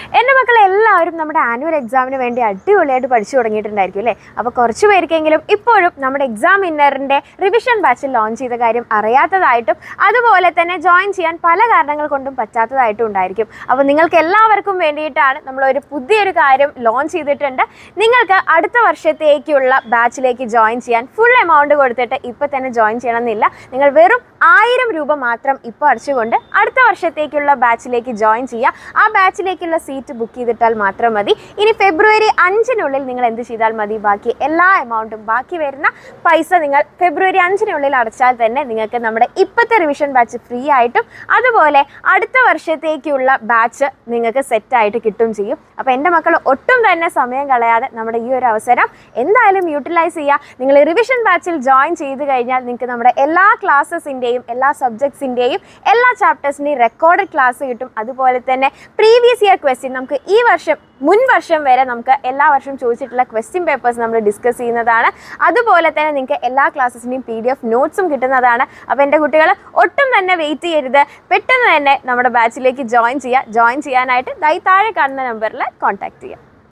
എൻ്റെ മക്കൾ എല്ലാവരും നമ്മുടെ ആനുവൽ എക്സാമിന് വേണ്ടി അടിപൊളിയായിട്ട് പഠിച്ചു തുടങ്ങിയിട്ടുണ്ടായിരിക്കും അല്ലേ അപ്പോൾ കുറച്ച് പേർക്കെങ്കിലും ഇപ്പോഴും നമ്മുടെ എക്സാം ഇന്നറിൻ്റെ റിവിഷൻ ബാച്ചിൽ ലോഞ്ച് ചെയ്ത കാര്യം അറിയാത്തതായിട്ടും അതുപോലെ തന്നെ ജോയിൻ ചെയ്യാൻ പല കാരണങ്ങൾ കൊണ്ടും പറ്റാത്തതായിട്ടും ഉണ്ടായിരിക്കും അപ്പോൾ നിങ്ങൾക്ക് എല്ലാവർക്കും വേണ്ടിയിട്ടാണ് നമ്മൾ ഒരു പുതിയൊരു കാര്യം ലോഞ്ച് ചെയ്തിട്ടുണ്ട് നിങ്ങൾക്ക് അടുത്ത വർഷത്തേക്കുള്ള ബാച്ചിലേക്ക് ജോയിൻ ചെയ്യാൻ ഫുൾ എമൗണ്ട് കൊടുത്തിട്ട് ഇപ്പോൾ തന്നെ ജോയിൻ ചെയ്യണമെന്നില്ല നിങ്ങൾ വെറും ആയിരം രൂപ മാത്രം ഇപ്പോൾ അടച്ചുകൊണ്ട് അടുത്ത വർഷത്തേക്കുള്ള ബാച്ചിലേക്ക് ജോയിൻ ചെയ്യുക ആ ബാച്ചിലേക്കുള്ള സീറ്റ് ബുക്ക് ചെയ്തിട്ടാൽ മാത്രം മതി ഇനി ഫെബ്രുവരി അഞ്ചിനുള്ളിൽ നിങ്ങൾ എന്ത് ചെയ്താൽ മതി ബാക്കി എല്ലാ എമൗണ്ടും ബാക്കി വരുന്ന പൈസ നിങ്ങൾ ഫെബ്രുവരി അഞ്ചിനുള്ളിൽ അടച്ചാൽ തന്നെ നിങ്ങൾക്ക് നമ്മുടെ ഇപ്പോഴത്തെ റിവിഷൻ ബാച്ച് ഫ്രീ ആയിട്ടും അതുപോലെ അടുത്ത വർഷത്തേക്കുള്ള ബാച്ച് നിങ്ങൾക്ക് സെറ്റായിട്ട് കിട്ടും ചെയ്യും അപ്പോൾ എൻ്റെ മക്കൾ ഒട്ടും തന്നെ സമയം കളയാതെ നമ്മുടെ ഈ ഒരു അവസരം എന്തായാലും യൂട്ടിലൈസ് ചെയ്യുക നിങ്ങൾ റിവിഷൻ ബാച്ചിൽ ജോയിൻ ചെയ്ത് കഴിഞ്ഞാൽ നിങ്ങൾക്ക് നമ്മുടെ എല്ലാ ക്ലാസ്സസിൻ്റെയും എല്ലാ സബ്ജക്ട്സിൻ്റെയും എല്ലാ ചാപ്റ്റേഴ്സിൻ്റെയും റെക്കോർഡഡ് ക്ലാസ് കിട്ടും അതുപോലെ തന്നെ പ്രീവിയസ് ഇയർ ക്വസ്റ്റ്യൻ നമുക്ക് ഈ വർഷം മുൻ വർഷം വരെ നമുക്ക് എല്ലാ വർഷവും ചോദിച്ചിട്ടുള്ള ക്വസ്റ്റ്യൻ പേപ്പേഴ്സ് നമ്മൾ ഡിസ്കസ് ചെയ്യുന്നതാണ് അതുപോലെ തന്നെ നിങ്ങൾക്ക് എല്ലാ ക്ലാസ്സസിൻ്റെയും പി ഡി എഫ് നോട്ട്സും കിട്ടുന്നതാണ് അപ്പോൾ എൻ്റെ കുട്ടികൾ ഒട്ടും തന്നെ വെയിറ്റ് ചെയ്യരുത് പെട്ടെന്ന് തന്നെ നമ്മുടെ ബാച്ചിലേക്ക് ജോയിൻ ചെയ്യുക ജോയിൻ ചെയ്യാനായിട്ട് ദൈ താഴെ കാണുന്ന നമ്പറിൽ കോൺടാക്ട് ചെയ്യുക